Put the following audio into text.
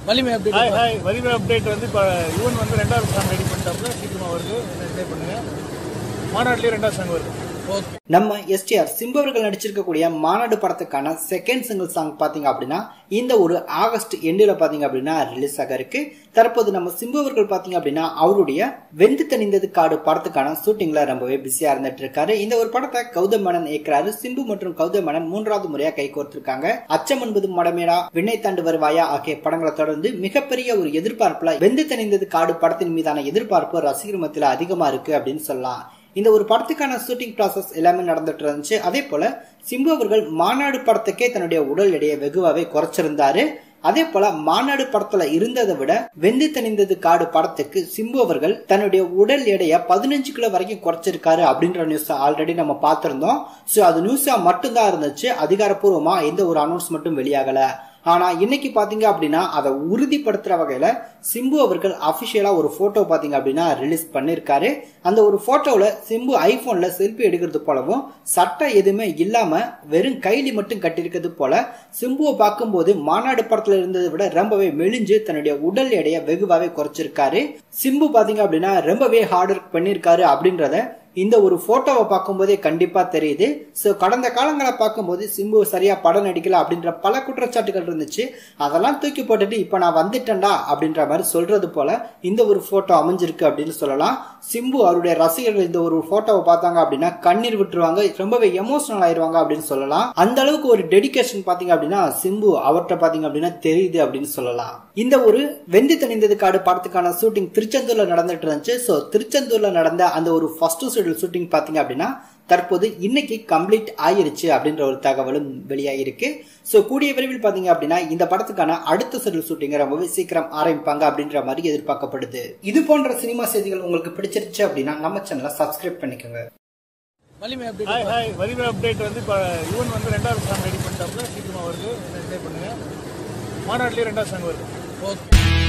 வலிமை update hi hi Valimai update வந்து இப்போ யுவன் வந்து ரெண்டாவது சாங் ரெடி பண்ணிட்டாப்புல சீக்கிரமாக வருது என்ஜாய் பண்ணுங்க மாநாட்டிலேயே ரெண்டாவது சாங் வருது ஓகே நம்ம எஸ்டிஆர் சிம்பவர்கள் நடிச்சிருக்கக்கூடிய மாநாடு படத்துக்கான செகண்ட் சிங்கிள் சாங் பாத்தீங்க அப்படின்னா இந்த ஒரு ஆகஸ்ட் எண்டில் பாத்தீங்க அப்படின்னா ரிலீஸ் ஆக இருக்கு தற்போது நம்ம சிம்பவர்கள் பாத்தீங்க அப்படின்னா அவருடைய வெந்து தணிந்தது காடு படத்துக்கான ஷூட்டிங்ல ரொம்பவே பிஸியா இருந்துட்டு இருக்காரு இந்த ஒரு படத்தை கௌதம் மேனன் இயக்குறாரு சிம்பு மற்றும் கௌதம் மேனன் மூன்றாவது முறையா கை கோர்த்திருக்காங்க அச்சம் என்பது மடமேடா விண்ணை தாண்டு வருவாயா ஆகிய படங்களை தொடர்ந்து மிகப்பெரிய ஒரு எதிர்பார்ப்புல வெந்து தணிந்தது காடு படத்தின் மீதான எதிர்பார்ப்பு ரசிகர் மத்தியில அதிகமா இருக்கு அப்படின்னு சொல்லலாம் இந்த ஒரு படத்துக்கான ஷூட்டிங் ப்ராசஸ் எல்லாமே நடந்துட்டு இருந்துச்சு அதே போல சிம்பு அவர்கள் மாநாடு படத்துக்கே தன்னுடைய உடல் எடையை வெகுவாவே குறைச்சிருந்தாரு அதே போல மாநாடு படத்துல இருந்ததை விட வெந்து தணிந்தது காடு படத்துக்கு சிம்பு அவர்கள் தன்னுடைய உடல் எடையை பதினஞ்சு கிலோ வரைக்கும் குறைச்சிருக்காரு அப்படின்ற நியூஸ் ஆல்ரெடி நம்ம பார்த்திருந்தோம் சோ அது நியூஸா மட்டும்தான் இருந்துச்சு அதிகாரப்பூர்வமா எந்த ஒரு அனௌன்ஸ்மெண்ட்டும் வெளியாகல ஆனா இன்னைக்கு பாத்தீங்க அப்படின்னா அதை உறுதிப்படுத்துற வகையில சிம்பு அவர்கள் அபிஷியலா ஒரு போட்டோ பாத்தீங்க அப்படின்னா ரிலீஸ் பண்ணிருக்காரு அந்த ஒரு போட்டோல சிம்பு ஐபோன்ல செல்ஃபி எடுக்கிறது போலவும் சட்டை எதுவுமே இல்லாம வெறும் கைலி மட்டும் கட்டியிருக்கிறது போல சிம்புவை பார்க்கும்போது மாநாடு படத்துல இருந்ததை விட ரொம்பவே மெலிஞ்சு தன்னுடைய உடல் எடையை வெகுவாவே குறைச்சிருக்காரு சிம்பு பாத்தீங்க அப்படின்னா ரொம்பவே ஹார்ட் ஒர்க் பண்ணிருக்காரு அப்படின்றத இந்த ஒரு போட்டோவை பார்க்கும்போதே கண்டிப்பா தெரியுது சோ கடந்த காலங்களை பார்க்கும்போது சிம்பு சரியா படம் நடிக்கல அப்படின்ற பல குற்றச்சாட்டுகள் இருந்துச்சு அதெல்லாம் தூக்கி போட்டுட்டு இப்ப நான் வந்துட்டேன்டா அப்படின்ற மாதிரி சொல்றது போல இந்த ஒரு போட்டோ அமைஞ்சிருக்கு அப்படின்னு சொல்லலாம் சிம்பு அவருடைய ரசிகர்கள் இந்த ஒரு போட்டோவை பார்த்தாங்க அப்படின்னா கண்ணீர் விட்டுருவாங்க ரொம்பவே எமோஷனல் ஆயிருவாங்க அப்படின்னு சொல்லலாம் அந்த அளவுக்கு ஒரு டெடிகேஷன் பாத்தீங்க அப்படின்னா சிம்பு அவர்கிட்ட பாத்தீங்க அப்படின்னா தெரியுது அப்படின்னு சொல்லலாம் இந்த ஒரு வெந்தி தணிந்தது காடு படத்துக்கான ஷூட்டிங் திருச்செந்தூர்ல நடந்துட்டு இருந்துச்சு சோ திருச்செந்தூர்ல நடந்த அந்த ஒரு ஃபர்ஸ்ட் ஷெடியூல் ஷூட்டிங் பாத்தீங்க அப்படின்னா தற்போது இன்னைக்கு கம்ப்ளீட் ஆயிருச்சு அப்படின்ற ஒரு தகவலும் வெளியாகிருக்கு ஸோ கூடிய விரைவில் பாத்தீங்க அப்படின்னா இந்த படத்துக்கான அடுத்த ஷெடியூல் ஷூட்டிங்கை ரொம்பவே சீக்கிரம் ஆரம்பிப்பாங்க அப்படின்ற மாதிரி எதிர்பார்க்கப்படுது இது போன்ற சினிமா செய்திகள் உங்களுக்கு பிடிச்சிருச்சு அப்படின்னா நம்ம சேனலை சப்ஸ்கிரைப் பண்ணிக்கோங்க Valimai update hi hi Valimai update வந்து இப்போ யுவன் வந்து ரெண்டாவது சாங் ரெடி பண்ணிட்டாப்புல சீக்கிரமாக வருது என்ஜாய் பண்ணுங்க மாநாட்டிலேயே ரெண்டாவது சாங் வருது ஓகே